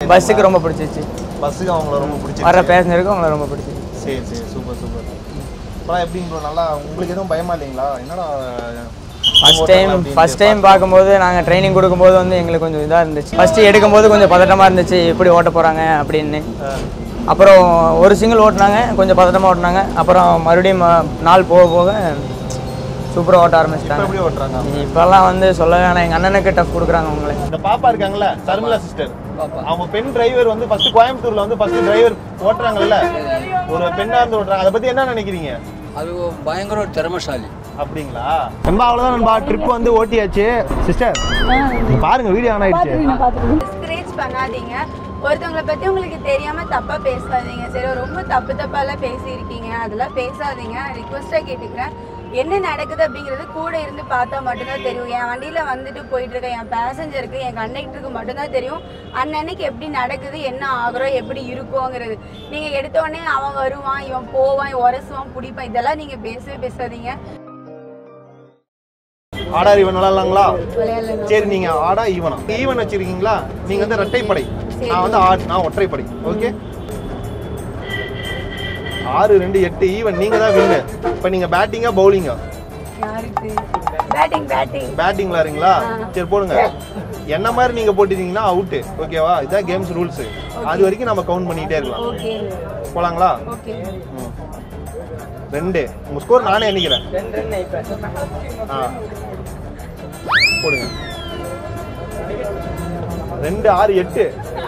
பஸ்ஸுக்கு ரொம்ப பிடிச்சிச்சு பஸ்ஸுக்கு அவங்கள ரொம்ப பிடிச்சி வர பேசஞ்சருக்கு அவங்கள ரொம்ப பிடிச்சிச்சு சரி சரி சூப்பர் சூப்பர் அப்புறம் எப்படிங்க bro நல்லா உங்களுக்கு எதுவும் பயமா இல்லைங்களா என்னடா ஃபஸ்ட் டைம் ஃபஸ்ட் டைம் பார்க்கும்போது நாங்கள் ட்ரைனிங் கொடுக்கும்போது வந்து எங்களுக்கு கொஞ்சம் இதாக இருந்துச்சு ஃபஸ்ட்டு எடுக்கும்போது கொஞ்சம் பதட்டமாக இருந்துச்சு எப்படி ஓட்ட போகிறாங்க அப்படின்னு அப்புறம் ஒரு சிங்கிள் ஓட்டினாங்க கொஞ்சம் பதட்டமாக ஓட்டினாங்க அப்புறம் மறுபடியும் ம- நாள் போக போக சூப்பராக ஓட்ட இப்போ ஆரம்பிச்சிட்டாங்க எப்படி ஓட்டுறாங்க இப்போல்லாம் வந்து சொல்ல வேணாம் எங்கள் அண்ணனுக்கு டஃப் கொடுக்குறாங்க அவங்களே இந்த பாப்பா இருக்காங்கல்ல சர்மிளா சிஸ்டர் அவங்க பெண் டிரைவர் வந்து ஃபர்ஸ்ட் கோயம்புத்தூர்ல வந்து ஃபர்ஸ்ட் டிரைவர் ஓட்டுறாங்கல்ல ஒரு பெண்ணா இருந்து ஓட்டுறாங்க அதை பத்தி என்ன நினைக்கிறீங்க அது பயங்கர ஒரு திறமைசாலி அப்படிங்களா நண்பா அவ்வளவுதான் நண்பா ட்ரிப் வந்து ஓட்டியாச்சு சிஸ்டர் நீங்க பாருங்க வீடியோ ஆன் ஆயிடுச்சு டிஸ்கரேஜ் பண்ணாதீங்க ஒருத்தவங்கள பத்தி உங்களுக்கு தெரியாம தப்பா பேசாதீங்க சரி ரொம்ப தப்பு தப்பாலாம் பேசியிருக்கீங்க அதெல்லாம் பேசாதீங்க ரிக்வஸ்டா கேட்டுக்கிறேன் என்ன நடக்குது அப்படிங்கிறது கூட இருந்து பார்த்தா மட்டும்தான் தெரியும் என் வண்டியில வந்துட்டு போயிட்டு இருக்க என் பேசஞ்சருக்கு என் கண்டக்டருக்கு மட்டும்தான் தெரியும் அன்னன்னைக்கு எப்படி நடக்குது என்ன ஆகுறோம் எப்படி இருக்குங்கிறது நீங்க எடுத்த உடனே அவன் வருவான் இவன் போவான் இவன் உரசுவான் பிடிப்பான் இதெல்லாம் நீங்க பேசவே பேசாதீங்க ஆடா ஈவன் விளாட்லாங்களா விளையாடலாம் சரி நீங்க ஆடா ஈவனா ஈவன் வச்சிருக்கீங்களா நீங்க வந்து ரெட்டைப்படை நான் வந்து ஆட் நான் ஒற்றைப்படை ஓகே ஆறு ரெண்டு எட்டு ஈவன் நீங்க தான் வின்னு இப்போ நீங்க பேட்டிங்கா பவுலிங்கா யாருக்கு பேட்டிங் பேட்டிங் பேட்டிங்ல இருங்களா சரி போடுங்க என்ன மாதிரி நீங்க போட்டிருந்தீங்கன்னா அவுட்டு ஓகேவா இதான் கேம்ஸ் ரூல்ஸ் அது வரைக்கும் நம்ம கவுண்ட் பண்ணிட்டே இருக்கலாம் ஓகே போலாங்களா ஓகே ம். ரெண்டு உங்க ஸ்கோர் நானே எண்ணிக்கிறேன் ஆ போடுங்க ரெண்டு ஆறு எட்டு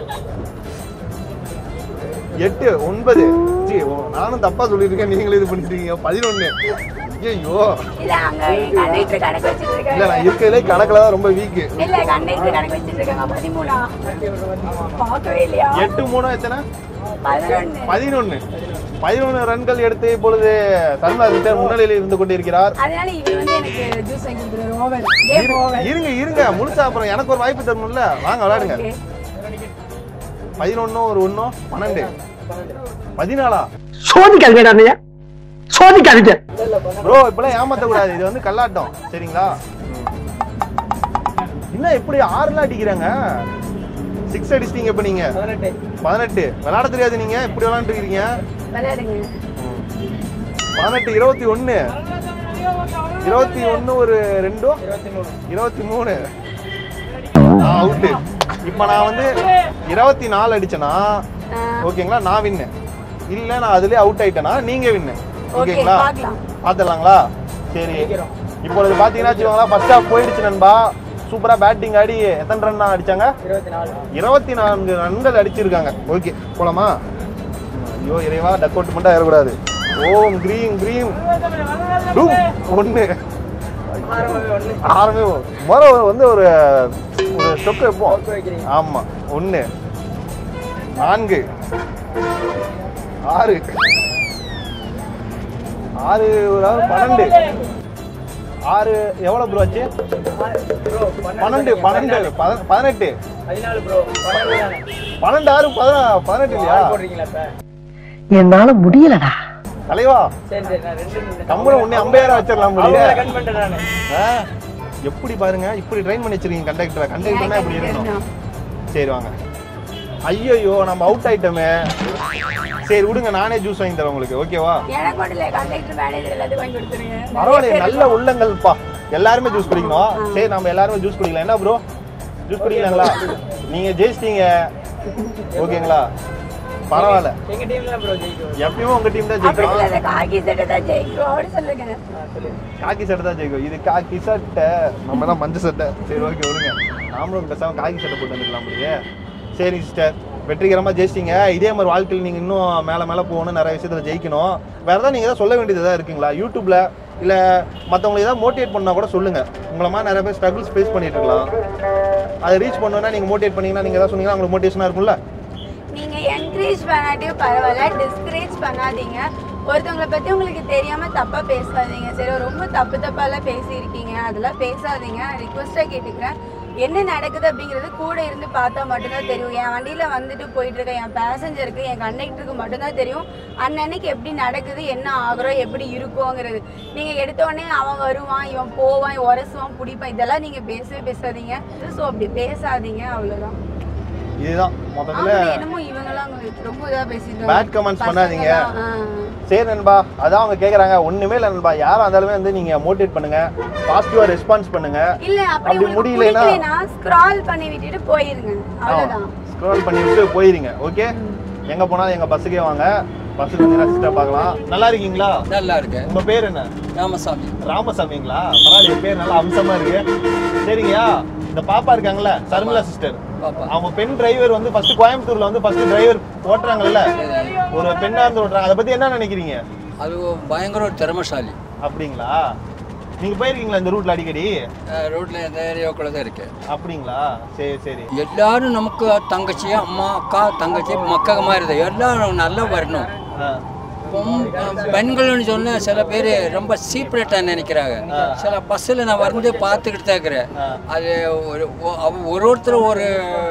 எட்டு ஒன்பது ஜி, ஓ, நானும் தப்பா சொல்லியிருக்கேன் நீங்களும் இது பண்ணிருக்கீங்க பதினொன்னு ஐயோ இல்ல அங்க கண்டக்டர் கணக்கு வச்சிட்டு இல்ல இருக்காங்க நான் இருக்கிறதுலே கணக்குல தான் ரொம்ப வீக்கு இல்ல கண்டக்டர் கணக்கு வச்சிட்டு இருக்காங்க பதிமூணா பார்க்கவே இல்லையா எட்டு மூணு எத்தனை பதினொன்னு பதினொன்னு பதினொன்று ரன்கள் எடுத்து இப்பொழுது சர்மா சிஸ்டர் முன்னிலையில் இருந்து கொண்டிருக்கிறார் அதனால இவர் வந்து எனக்கு ஜூஸ் வாங்கி கொடுத்துருவாரு ஓவர் கேம் இரு- ஓவர் இருங்க இருங்க முழுசா அப்புறம் எனக்கு ஒரு வாய்ப்பு தரணும்ல வாங்க விளையாடுங்க பதினொன்னு ஒரு ஒன்னும் பன்னெண்டு பதினாலா சோதிக்காதீங்க அண்ணையா சோதிக்காதீங்க ப்ரோ இப்பெல்லாம் ஏமாத்த கூடாது இது வந்து கல்லாட்டம் சரிங்களா என்ன இப்படி ஆறுலாம் அடிக்கிறாங்க சிக்ஸ் அடிச்சிட்டீங்க இப்ப நீங்க பதினெட்டு விளையாட தெரியாது நீங்க இப்படி விளையாண்டுருக்கீங்க விளையாடுங்க பதினெட்டு இருபத்தி ஒன்னு இருபத்தி ஒன்னு ஒரு ரெண்டோ இருபத்தி மூணு அவுட்டு இப்போ நான் வந்து இருபத்தி நாலு அடிச்சேனா ஓகேங்களா நான் வின்னு இல்ல நான் அதுலயே அவுட் ஆயிட்டேனா நீங்க வின்னு ஓகே ஓகேங்களா பார்க்கலாம் பார்த்துடலாங்களா சரி இப்பொழுது பார்த்தீங்கன்னா வச்சுக்கோங்களேன் ஃபர்ஸ்ட் ஹாஃப் போயிடுச்சு நண்பா சூப்பரா பேட்டிங் ஆடி எத்தனை ரன் அடிச்சாங்க இருபத்தி நான்கு ரன்கள் அடிச்சிருக்காங்க ஓகே போலாமா ஐயோ இறைவா டக் அவுட் மட்டும் ஏறக்கூடாது ஓம் கிரீம் கிரீம் டூம் ஒன்று ஆரம்பமே முறை வந்து ஒரு ஒரு ஸ்டொக்கு வைப்போம் ஆமா ஒன்று நான்கு ஆறு ஆறு ஒரு ஆறு பன்னெண்டு ஆறு எவ்வளோ ப்ரோ ஆச்சு பன்னெண்டு பன்னெண்டு பத- பதினெட்டு பன்னெண்டு ஆறு பதினா பதினெட்டு இல்லையா என்னால முடியலடா தலைவா கம்பளம் ஒண்ணே ஐம்பதாயிரம் வச்சிடலாம் முடியும் எப்படி பாருங்க இப்படி ட்ரைன் பண்ணி வச்சிருக்கீங்க கண்டக்டரை கண்டக்டர்னா இப்படி இருக்கணும் சரி வாங்க ஐயோ நம்ம அவுட் ஆயிட்டோமே சரி விடுங்க நானே ஜூஸ் வாங்கி தரேன் உங்களுக்கு ஓகேவா எனக்கு மட்டும் இல்லை கண்டக்டர் மேனேஜர் எல்லாத்தையும் வாங்கி கொடுத்துருங்க பரவாயில்ல நல்ல உள்ளங்கள்ப்பா எல்லாருமே ஜூஸ் குடிக்கணும் சரி நம்ம எல்லாருமே ஜூஸ் குடிக்கலாம் என்ன ப்ரோ ஜூஸ் குடிக்கலாங்களா நீங்க ஜெயிச்சிட்டீங்க ஓகேங்களா பரவாயில்ல எப்பயுமே உங்க டீம் தான் அப்படி ஜெயிக்கும் இல்லை காக்கி சட்டை தான் ஜெயிக்கும் அப்படி சொல்லுங்க காக்கி சட்டை தான் ஜெயிக்கும் இது காக்கி சட்டை நம்ம தான் மஞ்சள் சட்டை சரி ஓகே விடுங்க நாமளும் பேசாம காக்கி சட்டை போட்டு வந்துக்கலாம் முடியே சரி சிஸ்டர் வெற்றிகரமாக ஜெயிச்சிங்க இதே மாதிரி வாழ்க்கையில் நீங்கள் இன்னும் மேலே மேலே போகணும் நிறைய விஷயத்தில் ஜெயிக்கணும் வேறு ஏதாவது நீங்கள் ஏதாவது சொல்ல வேண்டியது ஏதாவது இருக்குங்களா யூடியூப்பில் இல்லை மற்றவங்களை ஏதாவது மோட்டிவேட் பண்ணால் கூட சொல்லுங்கள் உங்களை மாதிரி நிறைய பேர் ஸ்ட்ரகிள்ஸ் ஃபேஸ் பண்ணிட்டு இருக்கலாம் அதை ரீச் பண்ணணும்னா நீங்கள் மோட்டிவேட் பண்ணீங்கன்னா நீங்கள் ஏதாவது சொன்னீங்கன்னா உங்களுக்கு மோட்டிவேஷனாக இருக்கும்ல நீங்க என்கரேஜ் பண்ணாட்டியும் பரவாயில்ல டிஸ்கரேஜ் பண்ணாதீங்க ஒருத்தவங்கள பத்தி உங்களுக்கு தெரியாம தப்பா பேசாதீங்க சரி ரொம்ப தப்பு தப்பாலாம் பேசியிருக்கீங்க அதெல்லாம் பேசாதீங்க ரிக்வஸ்டா கேட்டுக்கிறேன் என்ன நடக்குது அப்படிங்கிறது கூட இருந்து பார்த்தா மட்டும்தான் தெரியும் என் வண்டியில வந்துட்டு போயிட்டு இருக்க என் பேசஞ்சருக்கு என் கண்டக்டருக்கு மட்டும்தான் தெரியும் அன்னன்னைக்கு எப்படி நடக்குது என்ன ஆகுறோம் எப்படி இருக்குங்கிறது நீங்க எடுத்த உடனே அவன் வருவான் இவன் போவான் இவன் உரசுவான் பிடிப்பான் இதெல்லாம் நீங்க பேசவே பேசாதீங்க ஸோ அப்படி பேசாதீங்க அவ்வளவுதான் இதுதான் மொத்தத்துல ஆமா, என்னமோ இவங்கெல்லாம் உங்களுக்கு ரொம்ப இதா பேசிட்டு Bad comments பண்ணாதீங்க. பசங்கெல்லாம், சரி நண்பா அதான் அவங்க கேக்குறாங்க ஒண்ணுமே இல்லை நண்பா யாரா இருந்தாலுமே வந்து நீங்க மோட்டிவேட் பண்ணுங்க பாசிட்டிவா ரெஸ்பான்ஸ் பண்ணுங்க ஆ. இல்ல அப்படி அப்படி உங்களுக்கு முடியலைன்னா- பிடிக்கலைன்னா ஸ்க்ரால் பண்ணி விட்டுட்டு போயிருங்க அவ்வளவுதான் ஸ்க்ரோல் பண்ணி விட்டு போயிருங்க ஓகே எங்க போனாலும் எங்க பஸ்ஸுக்கே வாங்க பஸ்ஸுக்கு வந்து ரசிச்சா பார்க்கலாம் நல்லா இருக்கீங்களா நல்லா இருக்கு உங்க பேர் என்ன ராமசாமி ராமசாமிங்களா பரவாயில்ல என் பேர் நல்லா அம்சமா இருக்கு சரிங்கய்யா இந்த பாப்பா இருக்காங்கல்ல சர்மிளா சிஸ்டர் பாப்பா அவங்க பெண் டிரைவர் வந்து ஃபர்ஸ்ட் கோயம்புத்தூர்ல வந்து ஃபர்ஸ்ட் டிரைவர் ஓட்டுறாங்கல்ல ஒரு பெண்ணா இருந்து ஓட்டுறாங்க அதை பத்தி என்ன நினைக்கிறீங்க அது பயங்கர ஒரு திறமசாலி அப்படிங்களா நீங்க போயிருக்கீங்களா இந்த ரூட்ல அடிக்கடி ரோட்ல இந்த ஏரியாவுக்குள்ள தான் இருக்கு அப்படிங்களா சரி சரி எல்லாரும் நமக்கு தங்கச்சி அம்மா அக்கா தங்கச்சி மக்கள் மாதிரி தான் எல்லாரும் நல்லா வரணும் ஆ, பொம்- பெண்கள்னு சொன்னா சில பேர் ரொம்ப சீப்ரேட்டாக நினைக்கிறாங்க சில பஸ்ஸில் நான் வந்து பார்த்துக்கிட்டு தான் இருக்கிறேன் அது ஒரு ஒ- அவ- ஒரு ஒருத்தர் ஒரு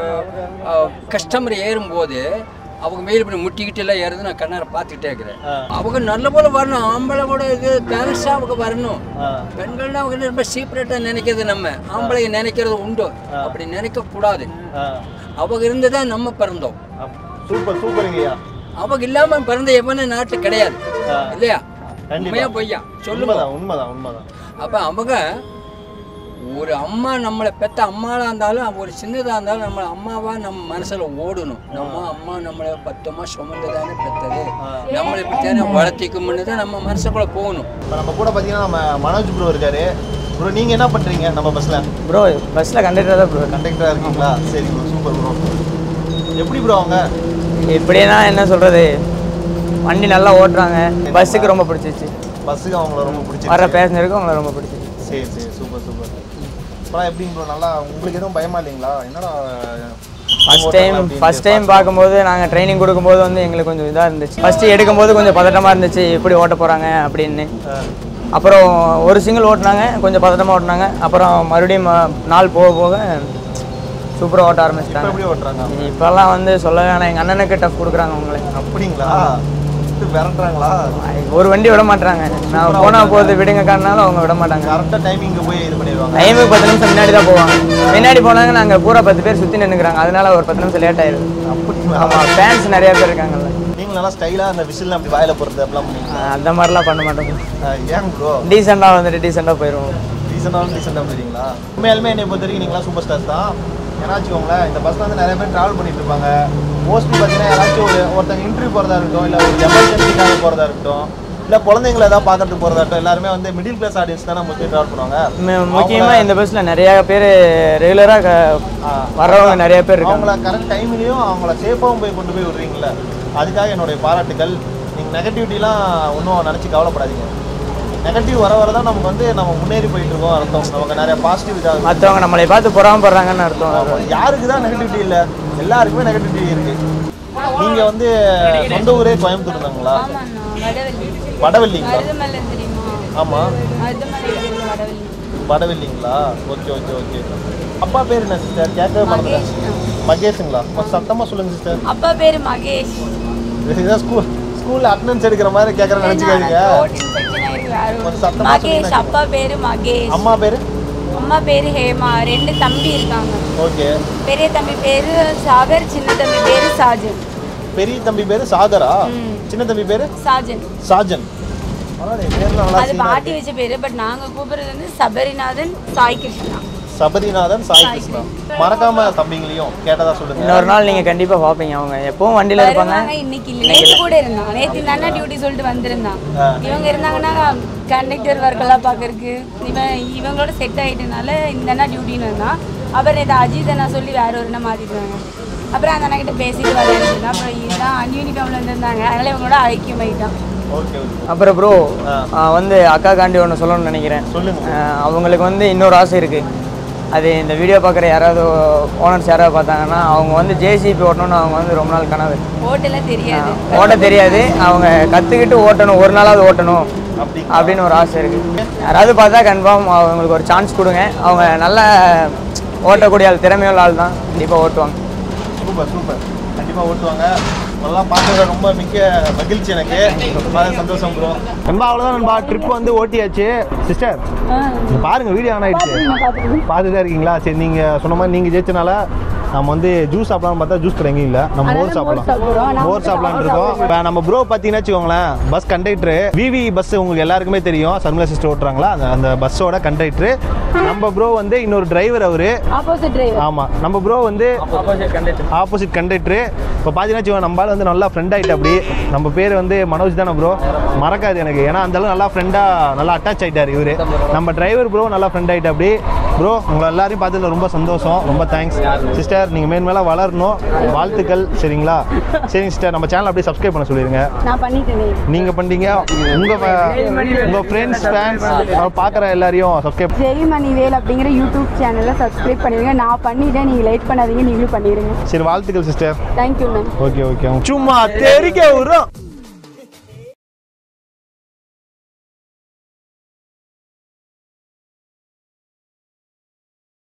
கஸ்டமர் ஏறும்போது அவங்க மேல இப்படி முட்டிக்கிட்டு எல்லாம் ஏறது நான் கண்ணார பார்த்துக்கிட்டே இருக்கிறேன் அவங்க நல்ல போல வரணும் ஆம்பளை கூட இது பேலன்ஸாக அவங்க வரணும் ஆ. பெண்கள்னா அவங்க ரொம்ப சீப்ரேட்டாக நினைக்கிறது நம்ம ஆம்பளை நினைக்கிறது உண்டு அப்படி நினைக்க கூடாது ஆ. அவங்க இருந்து தான் நம்ம பிறந்தோம் அப்- சூப்பர் சூப்பருங்கய்யா அவங்க இல்லாம பிறந்த எவனும் நாட்டு கிடையாது ஆ. இல்லையா கண்டிப்பா. உண்மையா பொய்யா சொல்லுங்க உண்மைதான் உண்மைதான் உண்மைதான் அப்ப அவங்க ஒரு அம்மா நம்மளை பெத்த அம்மாவா இருந்தாலும் ஒரு சின்னதா இருந்தாலும் நம்ம அம்மாவா நம்ம மனசுல ஓடணும் நம்ம அம்மா நம்மளை பத்தமா சுமந்து தானே பெத்தது நம்மளை இப்படி தானே வளர்த்திக்கும்னு தான் நம்ம மனசுக்குள்ள போகணும் இப்போ நம்ம கூட பார்த்தீங்கன்னா நம்ம மனோஜ் ப்ரோ இருக்காரு ப்ரோ நீங்க என்ன பண்றீங்க நம்ம பஸ்ல ப்ரோ பஸ்ஸில் கண்டக்டர் தான் ப்ரோ கண்டக்டரா இருக்கீங்களா சரி ப்ரோ சூப்பர் ப்ரோ எப்படி ப்ரோ அவங்க இப்படின்னா என்ன சொல்கிறது வண்டி நல்லா ஓட்டுறாங்க பஸ்ஸுக்கு ரொம்ப பிடிச்சிச்சு பஸ்ஸுக்கு அவங்கள ரொம்ப வர பிடிச்சிருக்கு பேசஞ்சருக்கு அவங்கள ரொம்ப பிடிச்சிச்சு சரி சரி சூப்பர் சூப்பர் அப்புறம் எப்படிங்க ப்ரோ நல்லா உங்களுக்கு எதுவும் பயமா இல்லைங்களா என்னடா ஃபஸ்ட் டைம் ஃபஸ்ட் டைம் பார்க்கும்போது நாங்கள் ட்ரைனிங் கொடுக்கும்போது வந்து எங்களுக்கு கொஞ்சம் இதாக இருந்துச்சு ஃபஸ்ட்டு எடுக்கும்போது கொஞ்சம் பதட்டமாக இருந்துச்சு எப்படி ஓட்ட போகிறாங்க அப்படின்னு அப்புறம் ஒரு சிங்கிள் ஓட்டினாங்க கொஞ்சம் பதட்டமாக ஓட்டினாங்க அப்புறம் மறுபடியும் ம- நாள் போக போக சூப்பராக ஓட்ட இப்போ ஆரம்பிச்சிட்டாங்க எப்படி ஓட்டுறாங்க இப்போல்லாம் வந்து சொல்ல வேணாம் எங்கள் அண்ணனுக்கு டஃப் கொடுக்குறாங்க அவங்களே அப்படிங்களா இது விரட்டுறாங்களா ஒரு வண்டி விட மாட்டாங்க நான் போனால் போகுது விடுங்க காரணாலும் அவங்க விட மாட்டாங்க கரெக்டாக டைமிங்க்கு போய் இது பண்ணிடுவாங்க டைமுக்கு பத்து நிமிஷம் முன்னாடி தான் போவாங்க முன்னாடி போனாங்க நாங்கள் பூரா பத்து பேர் சுற்றி நின்றுக்கிறாங்க அதனால ஒரு பத்து நிமிஷம் லேட் ஆயிடுது அப்படிங்களா ஆமாம் ஃபேன்ஸ் நிறைய பேர் இருக்காங்கல்ல நீங்க நல்லா ஸ்டைலாக அந்த விசில் அப்படி வாயில போடுறது அப்படிலாம் பண்ணுவீங்க ஆஹ் அந்த மாதிரிலாம் பண்ண மாட்டோம் ஏன் ப்ரோ டீசெண்டாக வந்துட்டு டீசெண்டாக போயிடுவோம் ரீசெண்டாக ரீசெண்டாக போயிருங்களா உண்மையாலுமே என்னை பொறுத்த வரைக்கும் நீங்களாம் சூப்பர் ஸ்டார்ஸ் தான் ஏன்னா வச்சுக்கோங்களேன் இந்த பஸ்ல வந்து நிறைய பேர் ட்ராவல் பண்ணிட்டு இருப்பாங்க மோஸ்ட்லி பார்த்தீங்கன்னா யாராச்சும் ஒரு ஒருத்தங்க இன்டர்வியூ போகிறதா இருக்கட்டும் இல்லை ஒரு எமர்ஜென்சிக்காக போகிறதா இருக்கட்டும் இல்லை குழந்தைங்களை ஏதாவது பார்க்கறதுக்கு போகிறதா இருக்கட்டும் எல்லாருமே வந்து மிடில் கிளாஸ் ஆடியன்ஸ் தானே மோஸ்ட்லி ட்ராவல் பண்ணுவாங்க முக்கியமாக இந்த பஸ்ஸில் நிறைய பேர் ரெகுலராக வர்றவங்க நிறைய பேர் இருக்காங்க அவங்கள கரெக்ட் டைம்லையும் அவங்கள சேஃபாகவும் போய் கொண்டு போய் விடுறீங்களே அதுக்காக என்னுடைய பாராட்டுகள் நீங்கள் நெகட்டிவிட்டிலாம் ஒன்றும் நினச்சி கவலைப்படாதீங்க நெகட்டிவ் வர வர தான் நமக்கு வந்து நம்ம முன்னேறி போயிட்டு இருக்கோம் அர்த்தம் நமக்கு நிறைய பாசிட்டிவ் இதாக மற்றவங்க நம்மளை பார்த்து பொறாமப்படுறாங்கன்னு அர்த்தம் யாருக்கு தான் நெகட்டிவிட்டி இல்லை எல்லாருக்குமே நெகட்டிவிட்டி இருக்கு நீங்க வந்து சொந்த ஊரே கோயம்புத்தூர் தாங்களா ஆமாண்ணா வடவள்ளி வடவெல்லிங்களா மருதமலை தெரியுமா ஆமா மருதமலை வடவள்ளி வடவெல்லிங்களா ஓகே ஓகே ஓகே அப்பா பேர் என்ன சிஸ்டர் கேட்கவே மாட்டேன் மகேஷுங்களா கொஞ்சம் சத்தமா சொல்லுங்க சிஸ்டர் அப்பா பேரு மகேஷ் இதான் ஸ்கூல் ஸ்கூல்ல அட்டண்டன்ஸ் எடுக்கிற மாதிரி கேட்கறேன்னு நினைச்சுக்காதீங்க throat infection ஆயிருக்கு வேற ஒண்ணும் கொஞ்சம் இல்ல. சத்தமா மகேஷ் சொல்லுங்க. அப்பா பேரு மகேஷ் அம்மா பேரு அம்மா பேரு ஹேமா ரெண்டு தம்பி இருக்காங்க ஓகே பெரிய தம்பி பேரு சாகர் சின்ன தம்பி பேரு சாஜன் பெரிய தம்பி பேரு சாகரா ம். சின்ன தம்பி பேரு சாஜன் சாஜன் பரவாயில்லையே, பேர்லாம் நல்லா அது சீனா பாட்டி இருக்கு. வச்ச பேரு பட் நாங்க கூப்பிடுறது வந்து சபரிநாதன் சாய் கிருஷ்ணா சபரிநாதன் சாய் கிருஷ்ணா மறக்காம தம்பிங்களையும் கேட்டதா சொல்லுங்க இன்னொரு நாள் நீங்கள் கண்டிப்பாக பார்ப்பீங்க அவங்க எப்பவும் வண்டியில் இருப்பாங்க வருவாங்க இன்னைக்கு இல்ல நேத்து கூட இருந்தான் நேத்து இந்த அண்ணா டியூட்டி சொல்லிட்டு வந்திருந்தான் இவங்க இருந்தாங்கன்னா கண்டக்டர் ஒர்க்கெல்லாம் பார்க்கறதுக்கு இவன் இவங்களோட செட் ஆயிட்டனால இந்த அண்ணா டியூட்டின்னு இருந்தான் அப்புறம் நேற்று அஜித் அண்ணா சொல்லி வேற ஒரு அண்ணா மாத்திட்டாங்க அப்புறம் அந்த அண்ணா கிட்ட பேசிட்டு விளையாடுதான் அப்புறம் இதுதான் அன்யூனிஃபார்ம்ல இருந்திருந்தாங்க அதனால இவங்களோட ஐக்கியமாயிட்டான் ஓகே ஓகே அப்புறம் ப்ரோ வந்து அக்கா காண்டி ஒன்று சொல்லணும்னு நினைக்கிறேன் சொல்லுங்க ஆஹ் அவங்களுக்கு வந்து இன்னொரு ஆசை இருக்குது அது இந்த வீடியோ பார்க்குற யாராவது ஓனர்ஸ் யாராவது பார்த்தாங்கன்னா அவங்க வந்து ஜேசிபி ஓட்டணும்னு அவங்க வந்து ரொம்ப நாள் கனவு ஓட்டெல்லாம் தெரியாது ஓட்ட தெரியாது அவங்க கற்றுக்கிட்டு ஓட்டணும் ஒரு நாளாவது ஓட்டணும் அப்படி அப்படின்னு ஒரு ஆசை இருக்குது யாராவது பார்த்தா கன்ஃபார்ம் அவங்களுக்கு ஒரு சான்ஸ் கொடுங்க அவங்க நல்ல ஓட்டக்கூடிய ஆள் திறமையுள்ள ஆள் தான் கண்டிப்பாக ஓட்டுவாங்க சூப்பர் சூப்பர் கண்டிப்பா ஓட்டுவாங்க அதெல்லாம் பார்த்தது ரொம்ப மிக்க மகிழ்ச்சி எனக்கு ரொம்ப சந்தோஷம் ப்ரோ நண்பா அவ்வளோதான் நண்பா ட்ரிப் வந்து ஓட்டியாச்சு சிஸ்டர் பாருங்க வீடியோ ஆன் ஆயிடுச்சு பார்த்துட்டு தான் இருக்கீங்களா சரி நீங்க சொன்ன மாதிரி நீங்க ஜெயிச்சனால நம்ம வந்து ஜூஸ் சாப்பிடலாம் பார்த்தா ஜூஸ் கடை எங்கேயும் இல்லை நம்ம மோர் சாப்பிடலாம் மோர் சாப்பிடலாம்னு இருக்கோம் இப்போ நம்ம ப்ரோ பார்த்தீங்கன்னா வச்சுக்கோங்களேன் பஸ் கண்டக்டர் விவி பஸ் உங்களுக்கு எல்லாருக்குமே தெரியும் சர்மிளா சிஸ்டர் ஓட்டுறாங்களா அந்த அந்த பஸ்ஸோட கண்டக்டர் நம்ம ப்ரோ வந்து இன்னொரு டிரைவர் அவரு ஆப்போசிட் டிரைவர் ஆமாம் நம்ம ப்ரோ வந்து ஆப்போசிட் கண்டக்டர் இப்போ பார்த்தீங்கன்னா வச்சுக்கோங்க நம்மளால வந்து நல்லா ஃப்ரெண்ட் ஆகிட்டு அப்படி நம்ம பேர் வந்து மனோஜ் தானே ப்ரோ மறக்காது எனக்கு ஏன்னா அந்த அளவு நல்லா ஃப்ரெண்டாக நல்லா அட்டாச் ஆகிட்டார் இவர் நம்ம டிரைவர் ப்ரோ நல்லா ஃப்ரெண்ட் ஆகிட்டு அப்படி ப்ரோ உங்களை எல்லாரையும் பார்த்ததுல ரொம்ப சந்தோஷம் ரொம்ப தேங்க்ஸ் சிஸ்டர் நீங்கள் மேன்மேல வளரணும் வாழ்த்துக்கள் சரிங்களா சரிங்க சிஸ்டர் நம்ம சேனல் அப்படியே சப்ஸ்கிரைப் பண்ண சொல்லிடுங்க நான் பண்ணிட்டேன் நீங்கள் பண்ணீங்க உங்கள் உங்கள் ஃப்ரெண்ட்ஸ் ஃபேன்ஸ் பார்க்குற எல்லாரையும் சப்ஸ்கிரைப் ஜெயமணி வேல் அப்படிங்கிற யூடியூப் சேனலை சப்ஸ்கிரைப் பண்ணிடுங்க நான் பண்ணிட்டேன் நீங்கள் லேட் பண்ணாதீங்க நீங்களும் பண்ணிடுங்க சரி வாழ்த்துக்கள் sister thank you ma'am okay okay சும்மா தெரிக்க விடுறோம்